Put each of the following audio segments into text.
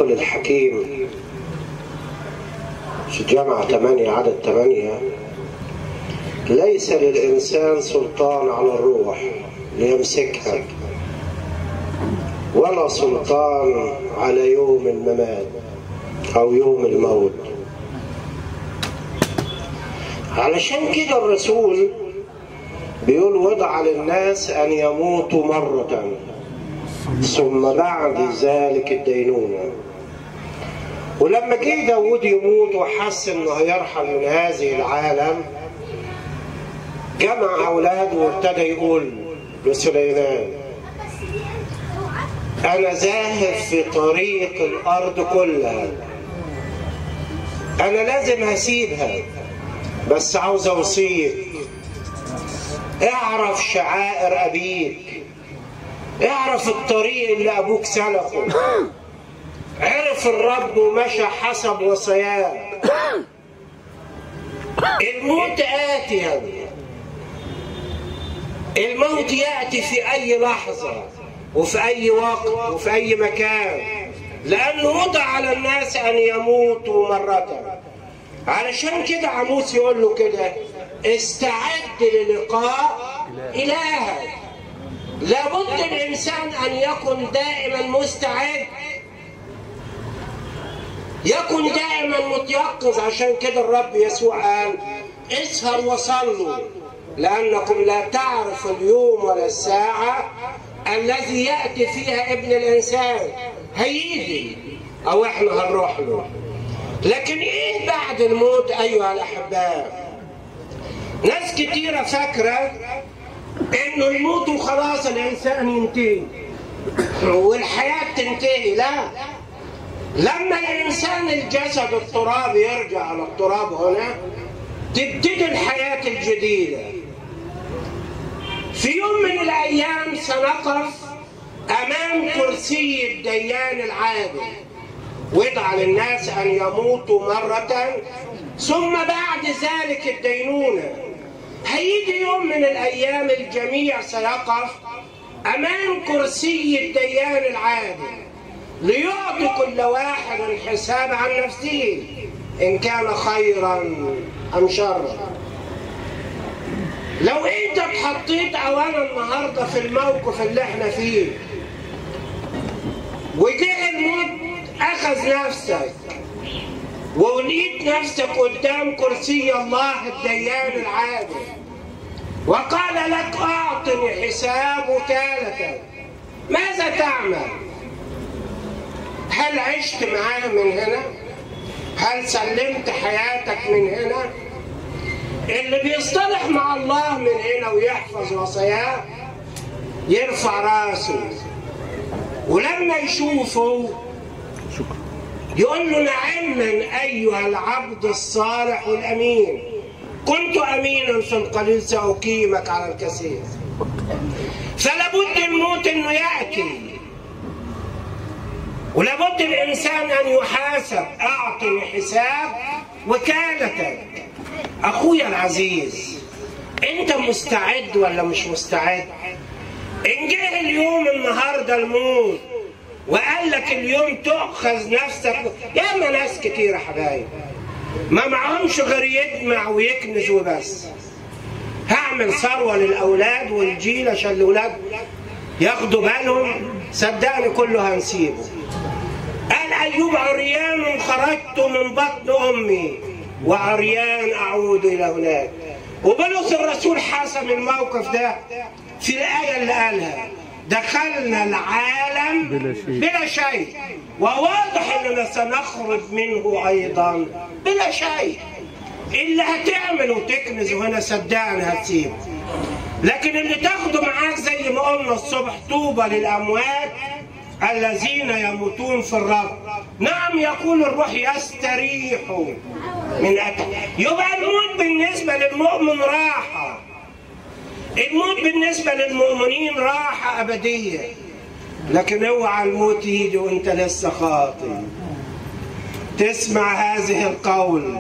يقول الحكيم في جامعة ثمانية عدد ثمانية ليس للإنسان سلطان على الروح ليمسكها ولا سلطان على يوم الممات أو يوم الموت علشان كده الرسول بيقول وضع للناس أن يموتوا مرة ثم بعد ذلك الدينونة ولما جه داود يموت وحس انه هيرحل من هذه العالم جمع اولاده وابتدى يقول لسليمان انا ذاهب في طريق الارض كلها انا لازم هسيبها بس عاوز اوصيك اعرف شعائر ابيك اعرف الطريق اللي ابوك سلكه عرف الرب ومشى حسب وصاياه الموت آتيا الموت يأتي في أي لحظة وفي أي وقت وفي أي مكان لأنه وضع على الناس أن يموتوا مرة علشان كده عموس يقول له كده استعد للقاء إلهك لابد الإنسان أن يكن دائما مستعد يكن دائما متيقظ عشان كده الرب يسوع قال اسهر وصلوا لأنكم لا تعرف اليوم ولا الساعة الذي يأتي فيها ابن الإنسان هيجي أو إحنا هنروح له لكن إيه بعد الموت أيها الأحباء ناس كتيرة فاكرة إنه الموت وخلاص الإنسان ينتهي والحياة تنتهي لا لما الإنسان الجسد التراب يرجع على التراب هنا تبتدي الحياة الجديدة في يوم من الأيام سنقف أمام كرسي الديان العادل وضع للناس أن يموتوا مرة ثم بعد ذلك الدينونة هيجي يوم من الأيام الجميع سيقف أمام كرسي الديان العادل ليعطي كل واحد الحساب عن نفسه إن كان خيرا أم شرا لو أنت اتحطيت أو أنا النهاردة في الموقف اللي احنا فيه وجه الموت أخذ نفسك ولقيت نفسك قدام كرسي الله الديان العادل وقال لك أعطني حساب وكالتك ماذا تعمل؟ هل عشت معاه من هنا؟ هل سلمت حياتك من هنا؟ اللي بيصطلح مع الله من هنا ويحفظ وصاياه يرفع راسه ولما يشوفه يقول له نعما ايها العبد الصالح الامين كنت امينا في القليل ساقيمك على الكثير فلابد الموت انه ياتي ولابد الانسان ان يحاسب اعطني حساب وكالتك اخويا العزيز انت مستعد ولا مش مستعد ان جه اليوم النهارده الموت وقال لك اليوم تؤخذ نفسك ياما ناس كتير يا حبايب ما معهمش غير يجمع ويكنز وبس هعمل ثروه للاولاد والجيل عشان الاولاد ياخدوا بالهم صدقني كله هنسيبه قال ايوب عريان خرجت من بطن امي وعريان اعود الى هناك وبولس الرسول حسم الموقف ده في الايه اللي قالها دخلنا العالم بلا شيء. بلا شيء وواضح اننا سنخرج منه ايضا بلا شيء اللي هتعمل وتكنز وهنا صدقني هتسيبه لكن اللي تاخده معاك زي ما قلنا الصبح طوبى للاموات الذين يموتون في الرب نعم يقول الروح يستريح من أتى يبقى الموت بالنسبة للمؤمن راحة الموت بالنسبة للمؤمنين راحة أبدية لكن اوعى الموت يجي وانت لسه خاطي تسمع هذه القول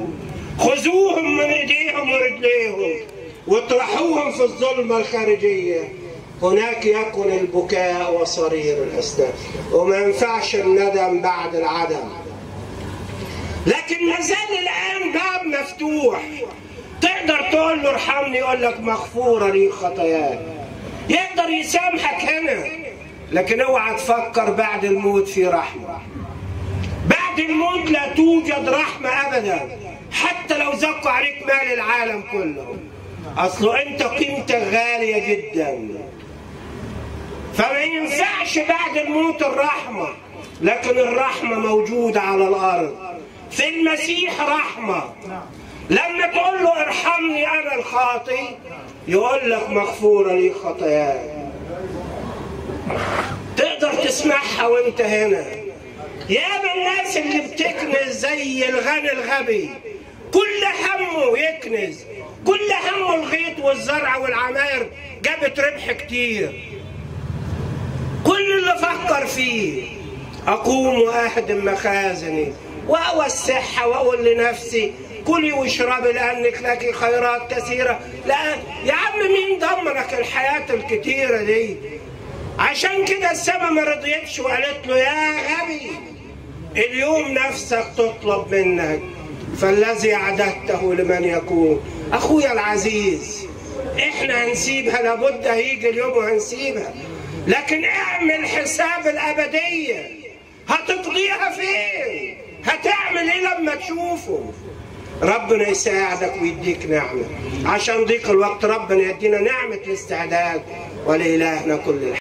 خذوهم من ايديهم ورجليهم واطرحوهم في الظلمة الخارجية هناك يكون البكاء وصرير الأسنان وما ينفعش الندم بعد العدم لكن ما زال الآن باب مفتوح تقدر تقول له ارحمني يقول لك مغفورة لي خطاياك يقدر يسامحك هنا لكن اوعى تفكر بعد الموت في رحمة بعد الموت لا توجد رحمة أبدا حتى لو زقوا عليك مال العالم كله أصله أنت قيمتك غالية جدا فما ينفعش بعد الموت الرحمة لكن الرحمة موجودة على الأرض في المسيح رحمة لما تقول له ارحمني أنا الخاطي يقول لك مغفورة لي خطاياي تقدر تسمعها وانت هنا يا الناس اللي بتكنز زي الغني الغبي كل همه يكنز كل همه الغيط والزرع والعماير جابت ربح كتير كل اللي فكر فيه أقوم وأهدم مخازني وأوسعها وأقول لنفسي كلي واشربي لأنك لك خيرات كثيرة لا يا عم مين ضمنك الحياة الكتيرة دي عشان كده السما ما رضيتش وقالت له يا غبي اليوم نفسك تطلب منك فالذي أعددته لمن يكون أخويا العزيز إحنا هنسيبها لابد هيجي اليوم وهنسيبها لكن اعمل حساب الأبدية هتقضيها فين هتعمل إيه لما تشوفه ربنا يساعدك ويديك نعمة عشان ضيق الوقت ربنا يدينا نعمة الاستعداد ولإلهنا كل الحمد